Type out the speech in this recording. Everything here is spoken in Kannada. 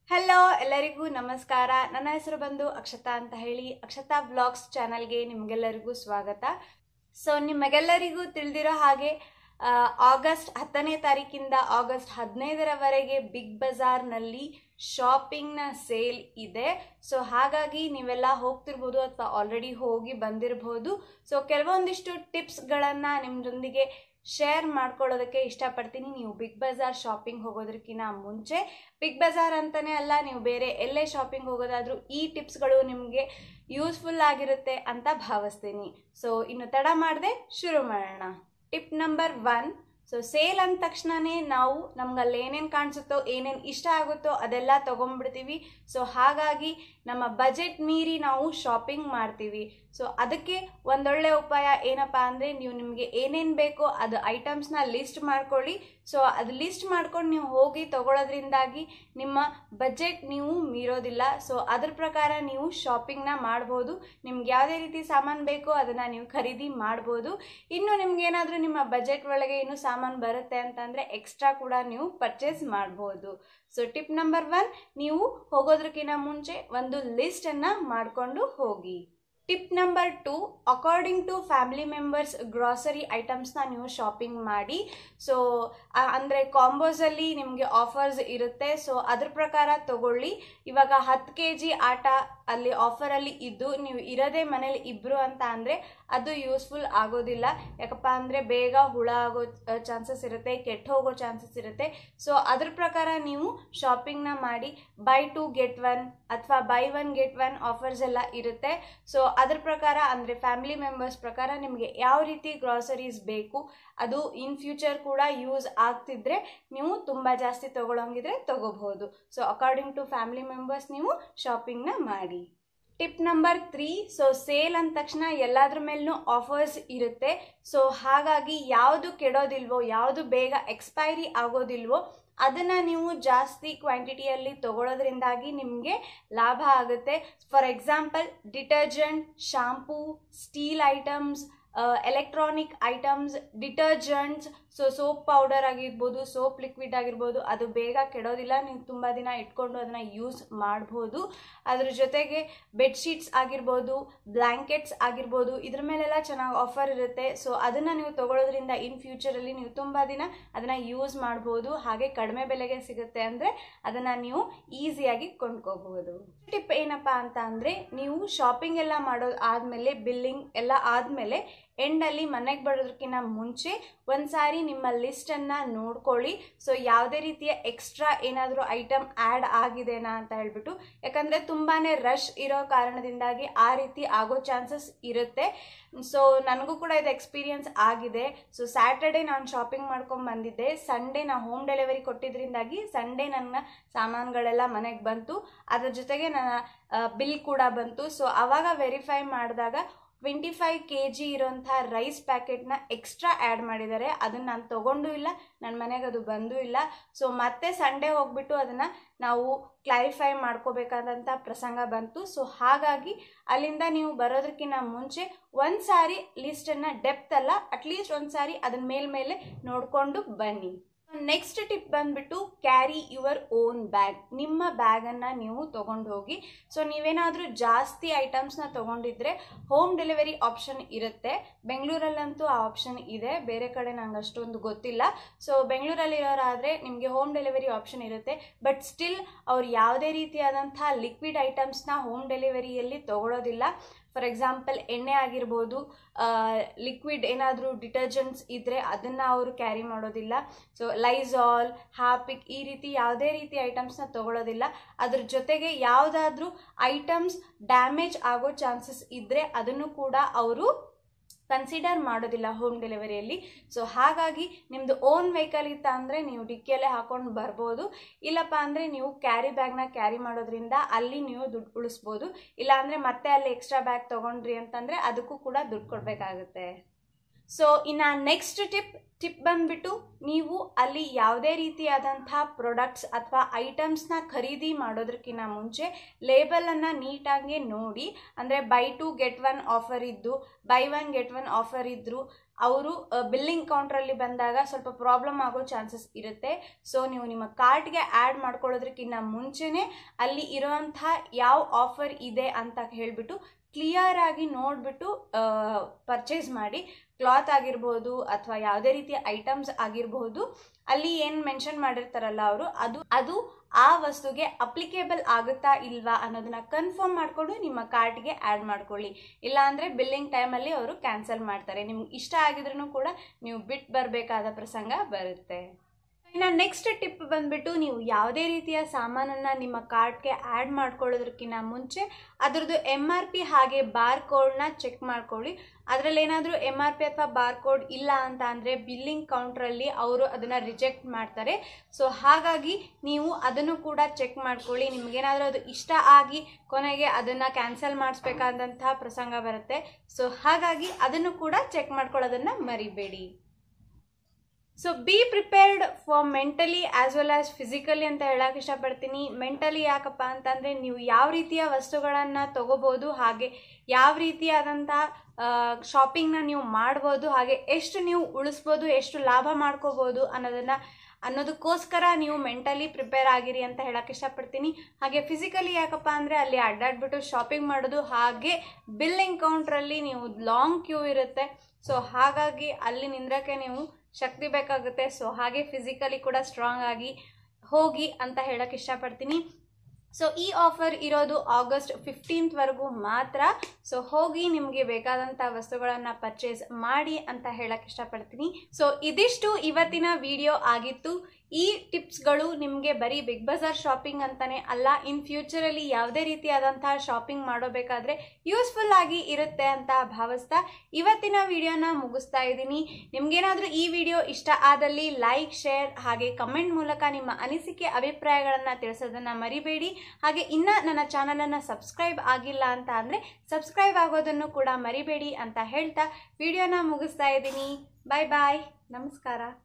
ಹಲೋ ಎಲ್ಲರಿಗೂ ನಮಸ್ಕಾರ ನನ್ನ ಹೆಸರು ಬಂದು ಅಕ್ಷತಾ ಅಂತ ಹೇಳಿ ಅಕ್ಷತಾ ವ್ಲಾಗ್ಸ್ ಚಾನಲ್ಗೆ ನಿಮಗೆಲ್ಲರಿಗೂ ಸ್ವಾಗತ ಸೊ ನಿಮಗೆಲ್ಲರಿಗೂ ತಿಳಿದಿರೋ ಹಾಗೆ ಆ, ಆಗಸ್ಟ್ ಹತ್ತನೇ ತಾರೀಕಿಂದ ಆಗಸ್ಟ್ ಹದಿನೈದರವರೆಗೆ ಬಿಗ್ ಬಜಾರ್ನಲ್ಲಿ ಶಾಪಿಂಗ್ನ ಸೇಲ್ ಇದೆ ಸೊ ಹಾಗಾಗಿ ನೀವೆಲ್ಲ ಹೋಗ್ತಿರ್ಬೋದು ಅಥವಾ ಆಲ್ರೆಡಿ ಹೋಗಿ ಬಂದಿರಬಹುದು ಸೊ ಕೆಲವೊಂದಿಷ್ಟು ಟಿಪ್ಸ್ಗಳನ್ನು ನಿಮ್ಮದೊಂದಿಗೆ ಶೇರ್ ಮಾಡ್ಕೊಳ್ಳೋದಕ್ಕೆ ಇಷ್ಟಪಡ್ತೀನಿ ನೀವು ಬಿಗ್ ಬಜಾರ್ ಶಾಪಿಂಗ್ ಹೋಗೋದಕ್ಕಿಂತ ಮುಂಚೆ ಬಿಗ್ ಬಜಾರ್ ಅಂತಾನೆ ಅಲ್ಲ ನೀವು ಬೇರೆ ಎಲ್ಲೇ ಶಾಪಿಂಗ್ ಹೋಗೋದಾದ್ರೂ ಈ ಟಿಪ್ಸ್ಗಳು ನಿಮಗೆ ಯೂಸ್ಫುಲ್ ಆಗಿರುತ್ತೆ ಅಂತ ಭಾವಿಸ್ತೀನಿ ಸೊ ಇನ್ನು ತಡ ಮಾಡದೆ ಶುರು ಮಾಡೋಣ tip number one so sale ಅಂದ ತಕ್ಷಣನೇ ನಾವು ನಮ್ಗೆ ಅಲ್ಲಿ ಏನೇನು ಕಾಣಿಸುತ್ತೋ ಏನೇನು ಇಷ್ಟ ಆಗುತ್ತೋ ಅದೆಲ್ಲ ತೊಗೊಂಡ್ಬಿಡ್ತೀವಿ ಸೊ ಹಾಗಾಗಿ ನಮ್ಮ ಬಜೆಟ್ ಮೀರಿ ನಾವು ಶಾಪಿಂಗ್ ಮಾಡ್ತೀವಿ ಸೊ ಅದಕ್ಕೆ ಒಂದೊಳ್ಳೆ ಉಪಾಯ ಏನಪ್ಪ ಅಂದರೆ ನೀವು ನಿಮಗೆ ಏನೇನು ಬೇಕೋ ಅದು ಐಟಮ್ಸ್ನ ಲಿಸ್ಟ್ ಮಾಡ್ಕೊಳ್ಳಿ ಸೊ ಅದು ಲಿಸ್ಟ್ ಮಾಡ್ಕೊಂಡು ನೀವು ಹೋಗಿ ತಗೊಳ್ಳೋದ್ರಿಂದಾಗಿ ನಿಮ್ಮ ಬಜೆಟ್ ನೀವು ಮೀರೋದಿಲ್ಲ ಸೊ ಅದ್ರ ಪ್ರಕಾರ ನೀವು ಶಾಪಿಂಗ್ನ ಮಾಡ್ಬೋದು ನಿಮ್ಗೆ ಯಾವುದೇ ರೀತಿ ಸಾಮಾನು ಬೇಕೋ ಅದನ್ನು ನೀವು ಖರೀದಿ ಮಾಡ್ಬೋದು ಇನ್ನು ನಿಮ್ಗೆ ಏನಾದರೂ ನಿಮ್ಮ ಬಜೆಟ್ ಒಳಗೆ ಇನ್ನೂ ಸಾಮಾನು ಬರುತ್ತೆ ಅಂತಂದರೆ ಎಕ್ಸ್ಟ್ರಾ ಕೂಡ ನೀವು ಪರ್ಚೇಸ್ ಮಾಡ್ಬೋದು ಸೊ ಟಿಪ್ ನಂಬರ್ ಒನ್ ನೀವು ಹೋಗೋದಕ್ಕಿಂತ ಮುಂಚೆ ಒಂದು ಲಿಸ್ಟನ್ನು ಮಾಡಿಕೊಂಡು ಹೋಗಿ tip number two according to family members grocery ಐಟಮ್ಸ್ನ ನೀವು ಶಾಪಿಂಗ್ ಮಾಡಿ ಸೊ ಅಂದರೆ ಕಾಂಬೋಸಲ್ಲಿ ನಿಮಗೆ ಆಫರ್ಸ್ ಇರುತ್ತೆ ಸೊ ಅದ್ರ ಪ್ರಕಾರ ತಗೊಳ್ಳಿ ಇವಾಗ ಹತ್ತು ಕೆ ಜಿ ಆಟ ಅಲ್ಲಿ ಆಫರಲ್ಲಿ ಇದ್ದು ನೀವು ಇರೋದೇ ಮನೇಲಿ ಇಬ್ಬರು ಅಂತ ಅಂದರೆ ಅದು ಯೂಸ್ಫುಲ್ ಆಗೋದಿಲ್ಲ ಯಾಕಪ್ಪ ಅಂದರೆ ಬೇಗ ಹುಳ ಆಗೋ ಚಾನ್ಸಸ್ ಇರುತ್ತೆ ಕೆಟ್ಟು ಹೋಗೋ ಚಾನ್ಸಸ್ ಇರುತ್ತೆ ಸೊ ಅದ್ರ ಪ್ರಕಾರ ನೀವು ಶಾಪಿಂಗ್ನ ಮಾಡಿ ಬೈ ಟು ಗೆಟ್ ಒನ್ ಅಥವಾ buy one get one offers ಎಲ್ಲ ಇರುತ್ತೆ ಸೊ ಅದ್ರ ಪ್ರಕಾರ ಅಂದರೆ ಫ್ಯಾಮಿಲಿ ಮೆಂಬರ್ಸ್ ಪ್ರಕಾರ ನಿಮಗೆ ಯಾವ ರೀತಿ ಗ್ರಾಸರೀಸ್ ಬೇಕು ಅದು ಇನ್ ಫ್ಯೂಚರ್ ಕೂಡ ಯೂಸ್ ಆಗ್ತಿದ್ರೆ ನೀವು ತುಂಬ ಜಾಸ್ತಿ ತಗೊಳ್ಳೋಂಗಿದ್ರೆ ತಗೋಬಹುದು so according to family members ನೀವು ಶಾಪಿಂಗ್ನ ಮಾಡಿ tip number three so sale ಅಂದ ತಕ್ಷಣ ಎಲ್ಲದ್ರ ಮೇಲೂ ಆಫರ್ಸ್ ಇರುತ್ತೆ ಸೊ ಹಾಗಾಗಿ ಯಾವುದು ಕೆಡೋದಿಲ್ವೋ ಯಾವುದು ಬೇಗ ಎಕ್ಸ್ಪೈರಿ ಆಗೋದಿಲ್ವೋ ಅದನ್ನು ನೀವು ಜಾಸ್ತಿ ಕ್ವಾಂಟಿಟಿಯಲ್ಲಿ ತಗೊಳ್ಳೋದ್ರಿಂದಾಗಿ ನಿಮಗೆ ಲಾಭ ಆಗುತ್ತೆ for example detergent shampoo steel items electronic items detergents so soap powder ಆಗಿರ್ಬೋದು ಸೋಪ್ ಲಿಕ್ವಿಡ್ ಆಗಿರ್ಬೋದು ಅದು ಬೇಗ ಕೆಡೋದಿಲ್ಲ ನೀವು ತುಂಬ ದಿನ ಇಟ್ಕೊಂಡು ಅದನ್ನು ಯೂಸ್ ಮಾಡ್ಬೋದು ಅದ್ರ ಜೊತೆಗೆ ಬೆಡ್ಶೀಟ್ಸ್ ಆಗಿರ್ಬೋದು ಬ್ಲ್ಯಾಂಕೆಟ್ಸ್ ಆಗಿರ್ಬೋದು ಇದ್ರ ಮೇಲೆಲ್ಲ ಚೆನ್ನಾಗಿ ಆಫರ್ ಇರುತ್ತೆ ಸೊ ಅದನ್ನು ನೀವು ತಗೊಳ್ಳೋದ್ರಿಂದ ಇನ್ ಫ್ಯೂಚರಲ್ಲಿ ನೀವು ತುಂಬ ದಿನ ಅದನ್ನು ಯೂಸ್ ಮಾಡ್ಬೋದು ಹಾಗೆ ಕಡಿಮೆ ಬೆಲೆಗೆ ಸಿಗುತ್ತೆ ಅಂದರೆ ಅದನ್ನು ನೀವು ಈಸಿಯಾಗಿ ಕೊಂಡ್ಕೋಬಹುದು ಟಿಪ್ ಏನಪ್ಪ ಅಂತ ಅಂದರೆ ನೀವು ಶಾಪಿಂಗ್ ಎಲ್ಲ ಮಾಡೋದು ಆದಮೇಲೆ ಬಿಲ್ಲಿಂಗ್ ಎಲ್ಲ ಆದಮೇಲೆ ಎಂಡಲ್ಲಿ ಮನೆಗೆ ಬರೋದಕ್ಕಿಂತ ಮುಂಚೆ ಒಂದು ಸಾರಿ ನಿಮ್ಮ ಲಿಸ್ಟನ್ನು ನೋಡ್ಕೊಳ್ಳಿ ಸೊ ಯಾವುದೇ ರೀತಿಯ ಎಕ್ಸ್ಟ್ರಾ ಏನಾದರೂ ಐಟಮ್ ಆ್ಯಡ್ ಆಗಿದೆನಾ ಅಂತ ಹೇಳ್ಬಿಟ್ಟು ಯಾಕಂದರೆ ತುಂಬಾ ರಶ್ ಇರೋ ಕಾರಣದಿಂದಾಗಿ ಆ ರೀತಿ ಆಗೋ ಚಾನ್ಸಸ್ ಇರುತ್ತೆ ಸೊ ನನಗೂ ಕೂಡ ಇದು ಎಕ್ಸ್ಪೀರಿಯನ್ಸ್ ಆಗಿದೆ ಸೊ ಸ್ಯಾಟರ್ಡೆ ನಾನು ಶಾಪಿಂಗ್ ಮಾಡ್ಕೊಂಡು ಬಂದಿದ್ದೆ ಸಂಡೇ ನಾ ಹೋಮ್ ಡೆಲಿವರಿ ಕೊಟ್ಟಿದ್ರಿಂದಾಗಿ ಸಂಡೇ ನನ್ನ ಸಾಮಾನುಗಳೆಲ್ಲ ಮನೆಗೆ ಬಂತು ಅದ್ರ ಜೊತೆಗೆ ನನ್ನ ಬಿಲ್ ಕೂಡ ಬಂತು ಸೊ ಆವಾಗ ವೆರಿಫೈ ಮಾಡಿದಾಗ ಟ್ವೆಂಟಿ ಫೈವ್ ಕೆ ಜಿ ಇರೋಂಥ ರೈಸ್ ಪ್ಯಾಕೆಟ್ನ ಎಕ್ಸ್ಟ್ರಾ ಆ್ಯಡ್ ಮಾಡಿದ್ದಾರೆ ಅದನ್ನು ನಾನು ತೊಗೊಂಡು ಇಲ್ಲ ನನ್ನ ಮನೆಗೆ ಅದು ಬಂದೂ ಇಲ್ಲ ಸೊ ಮತ್ತೆ ಸಂಡೇ ಹೋಗ್ಬಿಟ್ಟು ಅದನ್ನು ನಾವು ಕ್ಲಾರಿಫೈ ಮಾಡ್ಕೋಬೇಕಾದಂಥ ಪ್ರಸಂಗ ಬಂತು ಸೊ ಹಾಗಾಗಿ ಅಲ್ಲಿಂದ ನೀವು ಬರೋದಕ್ಕಿಂತ ಮುಂಚೆ ಒಂದು ಸಾರಿ ಲಿಸ್ಟನ್ನು ಡೆಪ್ತ್ ಅಲ್ಲ ಅಟ್ಲೀಸ್ಟ್ ಒಂದು ಸಾರಿ ಅದನ್ನ ಮೇಲ್ಮೇಲೆ ನೋಡಿಕೊಂಡು ಬನ್ನಿ ನೆಕ್ಸ್ಟ್ ಟಿಪ್ ಬಂದ್ಬಿಟ್ಟು ಕ್ಯಾರಿ ಯುವರ್ ಓನ್ ಬ್ಯಾಗ್ ನಿಮ್ಮ ಬ್ಯಾಗನ್ನು ನೀವು ತೊಗೊಂಡು ಹೋಗಿ ಸೊ ನೀವೇನಾದರೂ ಜಾಸ್ತಿ ಐಟಮ್ಸ್ನ ತೊಗೊಂಡಿದ್ರೆ ಹೋಮ್ ಡೆಲಿವರಿ ಆಪ್ಷನ್ ಇರುತ್ತೆ ಬೆಂಗಳೂರಲ್ಲಂತೂ ಆ ಆಪ್ಷನ್ ಇದೆ ಬೇರೆ ಕಡೆ ನಂಗೆ ಅಷ್ಟೊಂದು ಗೊತ್ತಿಲ್ಲ ಸೊ ಬೆಂಗಳೂರಲ್ಲಿರೋರಾದರೆ ನಿಮಗೆ ಹೋಮ್ ಡೆಲಿವರಿ ಆಪ್ಷನ್ ಇರುತ್ತೆ ಬಟ್ ಸ್ಟಿಲ್ ಅವ್ರು ಯಾವುದೇ ರೀತಿಯಾದಂಥ ಲಿಕ್ವಿಡ್ ಐಟಮ್ಸ್ನ ಹೋಮ್ ಡೆಲಿವರಿಯಲ್ಲಿ ತೊಗೊಳೋದಿಲ್ಲ ಫಾರ್ ಎಕ್ಸಾಂಪಲ್ ಎಣ್ಣೆ ಆಗಿರ್ಬೋದು ಲಿಕ್ವಿಡ್ ಏನಾದರೂ ಡಿಟರ್ಜೆಂಟ್ಸ್ ಇದ್ದರೆ ಅದನ್ನು ಅವರು ಕ್ಯಾರಿ ಮಾಡೋದಿಲ್ಲ ಸೊ ಲೈಸಾಲ್ ಹಾಪಿಕ್ ಈ ರೀತಿ ಯಾವುದೇ ರೀತಿ ಐಟಮ್ಸ್ನ ತೊಗೊಳೋದಿಲ್ಲ ಅದ್ರ ಜೊತೆಗೆ ಯಾವುದಾದ್ರೂ ಐಟಮ್ಸ್ ಡ್ಯಾಮೇಜ್ ಆಗೋ ಚಾನ್ಸಸ್ ಇದ್ದರೆ ಅದನ್ನು ಕೂಡ ಅವರು ಕನ್ಸಿಡರ್ ಮಾಡೋದಿಲ್ಲ ಹೋಮ್ ಡೆಲಿವರಿಯಲ್ಲಿ ಸೊ ಹಾಗಾಗಿ ನಿಮ್ಮದು ಓನ್ ವೆಹಿಕಲ್ ಇತ್ತ ಅಂದರೆ ನೀವು ಡಿಕ್ಕಿಯಲ್ಲೇ ಹಾಕೊಂಡು ಬರ್ಬೋದು ಇಲ್ಲಪ್ಪ ಅಂದರೆ ನೀವು ಕ್ಯಾರಿ ಬ್ಯಾಗ್ನ ಕ್ಯಾರಿ ಮಾಡೋದ್ರಿಂದ ಅಲ್ಲಿ ನೀವು ದುಡ್ಡು ಉಳಿಸ್ಬೋದು ಇಲ್ಲಾಂದರೆ ಮತ್ತೆ ಅಲ್ಲಿ ಎಕ್ಸ್ಟ್ರಾ ಬ್ಯಾಗ್ ತೊಗೊಂಡ್ರಿ ಅಂತಂದರೆ ಅದಕ್ಕೂ ಕೂಡ ದುಡ್ಡು ಕೊಡಬೇಕಾಗುತ್ತೆ ಸೊ ಇನ್ನು ನೆಕ್ಸ್ಟ್ ಟಿಪ್ ಟಿಪ್ ಬಂದ್ಬಿಟ್ಟು ನೀವು ಅಲ್ಲಿ ಯಾವುದೇ ರೀತಿಯಾದಂಥ ಪ್ರಾಡಕ್ಟ್ಸ್ ಅಥವಾ ಐಟಮ್ಸ್ನ ಖರೀದಿ ಮಾಡೋದಕ್ಕಿಂತ ಮುಂಚೆ ಲೇಬಲನ್ನು ನೀಟಾಗಿ ನೋಡಿ ಅಂದರೆ buy two get one offer ಇದ್ದು buy one get one offer ಇದ್ದರು ಅವರು ಬಿಲ್ಲಿಂಗ್ ಕೌಂಟ್ರಲ್ಲಿ ಬಂದಾಗ ಸ್ವಲ್ಪ ಪ್ರಾಬ್ಲಮ್ ಆಗೋ ಚಾನ್ಸಸ್ ಇರುತ್ತೆ ಸೊ ನೀವು ನಿಮ್ಮ ಕಾರ್ಟ್ಗೆ ಆ್ಯಡ್ ಮಾಡ್ಕೊಳ್ಳೋದಕ್ಕಿಂತ ಮುಂಚೆನೇ ಅಲ್ಲಿ ಇರುವಂತಹ ಯಾವ ಆಫರ್ ಇದೆ ಅಂತ ಹೇಳಿಬಿಟ್ಟು ಕ್ಲಿಯರ್ ಆಗಿ ನೋಡಿಬಿಟ್ಟು ಪರ್ಚೇಸ್ ಮಾಡಿ ಕ್ಲಾತ್ ಆಗಿರ್ಬೋದು ಅಥವಾ ಯಾವುದೇ ರೀತಿಯ ಐಟಮ್ಸ್ ಆಗಿರಬಹುದು ಅಲ್ಲಿ ಏನು ಮೆನ್ಷನ್ ಮಾಡಿರ್ತಾರಲ್ಲ ಅವರು ಅದು ಅದು ಆ ವಸ್ತುಗೆ ಅಪ್ಲಿಕೇಬಲ್ ಆಗುತ್ತಾ ಇಲ್ವಾ ಅನ್ನೋದನ್ನ ಕನ್ಫರ್ಮ್ ಮಾಡಿಕೊಂಡು ನಿಮ್ಮ ಕಾರ್ಟ್ಗೆ ಆ್ಯಡ್ ಮಾಡ್ಕೊಳ್ಳಿ ಇಲ್ಲ ಅಂದರೆ ಬಿಲ್ಲಿಂಗ್ ಟೈಮಲ್ಲಿ ಅವರು ಕ್ಯಾನ್ಸಲ್ ಮಾಡ್ತಾರೆ ನಿಮ್ಗೆ ಇಷ್ಟ ಆಗಿದ್ರೂ ಕೂಡ ನೀವು ಬಿಟ್ಟು ಬರಬೇಕಾದ ಪ್ರಸಂಗ ಬರುತ್ತೆ ಇನ್ನು ನೆಕ್ಸ್ಟ್ ಟಿಪ್ ಬಂದ್ಬಿಟ್ಟು ನೀವು ಯಾವುದೇ ರೀತಿಯ ಸಾಮಾನನ್ನು ನಿಮ್ಮ ಕಾರ್ಟ್ಗೆ ಆ್ಯಡ್ ಮಾಡ್ಕೊಳ್ಳೋದಕ್ಕಿಂತ ಮುಂಚೆ ಅದರದ್ದು ಎಮ್ ಆರ್ ಪಿ ಹಾಗೆ ಬಾರ್ ಕೋಡ್ನ ಚೆಕ್ ಮಾಡ್ಕೊಳ್ಳಿ ಅದರಲ್ಲಿ ಏನಾದರೂ ಎಮ್ ಆರ್ ಪಿ ಅಥವಾ ಬಾರ್ ಕೋಡ್ ಇಲ್ಲ ಅಂತ ಅಂದರೆ ಬಿಲ್ಲಿಂಗ್ ಕೌಂಟ್ರಲ್ಲಿ ಅವರು ಅದನ್ನು ರಿಜೆಕ್ಟ್ ಮಾಡ್ತಾರೆ ಸೊ ಹಾಗಾಗಿ ನೀವು ಅದನ್ನು ಕೂಡ ಚೆಕ್ ಮಾಡ್ಕೊಳ್ಳಿ ನಿಮಗೇನಾದರೂ ಅದು ಇಷ್ಟ ಆಗಿ ಕೊನೆಗೆ ಅದನ್ನು ಕ್ಯಾನ್ಸಲ್ ಮಾಡಿಸ್ಬೇಕಾದಂತಹ ಪ್ರಸಂಗ ಬರುತ್ತೆ ಸೊ ಹಾಗಾಗಿ ಅದನ್ನು ಕೂಡ ಚೆಕ್ ಮಾಡ್ಕೊಳ್ಳೋದನ್ನು ಮರಿಬೇಡಿ so be prepared for mentally as well as physically ಅಂತ ಹೇಳಕ್ಕೆ ಇಷ್ಟಪಡ್ತೀನಿ ಮೆಂಟಲಿ ಯಾಕಪ್ಪ ಅಂತಂದರೆ ನೀವು ಯಾವ ರೀತಿಯ ವಸ್ತುಗಳನ್ನು ತಗೋಬೋದು ಹಾಗೆ ಯಾವ ರೀತಿಯಾದಂಥ ಶಾಪಿಂಗ್ನ ನೀವು ಮಾಡ್ಬೋದು ಹಾಗೆ ಎಷ್ಟು ನೀವು ಉಳಿಸ್ಬೋದು ಎಷ್ಟು ಲಾಭ ಮಾಡ್ಕೋಬೋದು ಅನ್ನೋದನ್ನು ಅನ್ನೋದಕ್ಕೋಸ್ಕರ ನೀವು ಮೆಂಟಲಿ ಪ್ರಿಪೇರ್ ಆಗಿರಿ ಅಂತ ಹೇಳಕ್ಕೆ ಇಷ್ಟಪಡ್ತೀನಿ ಹಾಗೆ ಫಿಸಿಕಲಿ ಯಾಕಪ್ಪ ಅಂದರೆ ಅಲ್ಲಿ ಅಡ್ಡಾಡ್ಬಿಟ್ಟು ಶಾಪಿಂಗ್ ಮಾಡೋದು ಹಾಗೆ ಬಿಲ್ಲಿಂಗ್ ಕೌಂಟ್ರಲ್ಲಿ ನೀವು ಲಾಂಗ್ ಕ್ಯೂ ಇರುತ್ತೆ ಸೊ ಹಾಗಾಗಿ ಅಲ್ಲಿ ನಿಂದ್ರಕ್ಕೆ ನೀವು ಶಕ್ತಿ ಬೇಕಾಗುತ್ತೆ ಸೊ ಹಾಗೆ ಫಿಸಿಕಲಿ ಕೂಡ ಸ್ಟ್ರಾಂಗ್ ಆಗಿ ಹೋಗಿ ಅಂತ ಹೇಳಕ್ಕೆ ಇಷ್ಟಪಡ್ತೀನಿ ಸೊ ಈ ಆಫರ್ ಇರೋದು ಆಗಸ್ಟ್ ಫಿಫ್ಟೀನ್ತ್ವರೆಗೂ ಮಾತ್ರ ಸೊ ಹೋಗಿ ನಿಮಗೆ ಬೇಕಾದಂಥ ವಸ್ತುಗಳನ್ನು ಪರ್ಚೇಸ್ ಮಾಡಿ ಅಂತ ಹೇಳಕ್ಕೆ ಇಷ್ಟಪಡ್ತೀನಿ ಸೊ ಇದಿಷ್ಟು ಇವತ್ತಿನ ವಿಡಿಯೋ ಆಗಿತ್ತು ಈ ಟಿಪ್ಸ್ಗಳು ನಿಮಗೆ ಬರೀ ಬಿಗ್ ಬಜಾರ್ ಶಾಪಿಂಗ್ ಅಂತಾನೆ ಅಲ್ಲ ಇನ್ ಫ್ಯೂಚರಲ್ಲಿ ಯಾವುದೇ ರೀತಿಯಾದಂತಹ ಶಾಪಿಂಗ್ ಮಾಡೋಬೇಕಾದ್ರೆ ಯೂಸ್ಫುಲ್ ಆಗಿ ಇರುತ್ತೆ ಅಂತ ಭಾವಿಸ್ತಾ ಇವತ್ತಿನ ವಿಡಿಯೋನ ಮುಗಿಸ್ತಾ ಇದ್ದೀನಿ ನಿಮ್ಗೇನಾದರೂ ಈ ವಿಡಿಯೋ ಇಷ್ಟ ಆದಲ್ಲಿ ಲೈಕ್ ಶೇರ್ ಹಾಗೆ ಕಮೆಂಟ್ ಮೂಲಕ ನಿಮ್ಮ ಅನಿಸಿಕೆ ಅಭಿಪ್ರಾಯಗಳನ್ನು ತಿಳಿಸೋದನ್ನು ಮರಿಬೇಡಿ ಹಾಗೆ ಇನ್ನು ನನ್ನ ಚಾನಲನ್ನು ಸಬ್ಸ್ಕ್ರೈಬ್ ಆಗಿಲ್ಲ ಅಂತ ಅಂದರೆ ಸಬ್ಸ್ಕ್ರೈಬ್ ಆಗೋದನ್ನು ಕೂಡ ಮರಿಬೇಡಿ ಅಂತ ಹೇಳ್ತಾ ವಿಡಿಯೋನ ಮುಗಿಸ್ತಾ ಇದ್ದೀನಿ ಬಾಯ್ ಬಾಯ್ ನಮಸ್ಕಾರ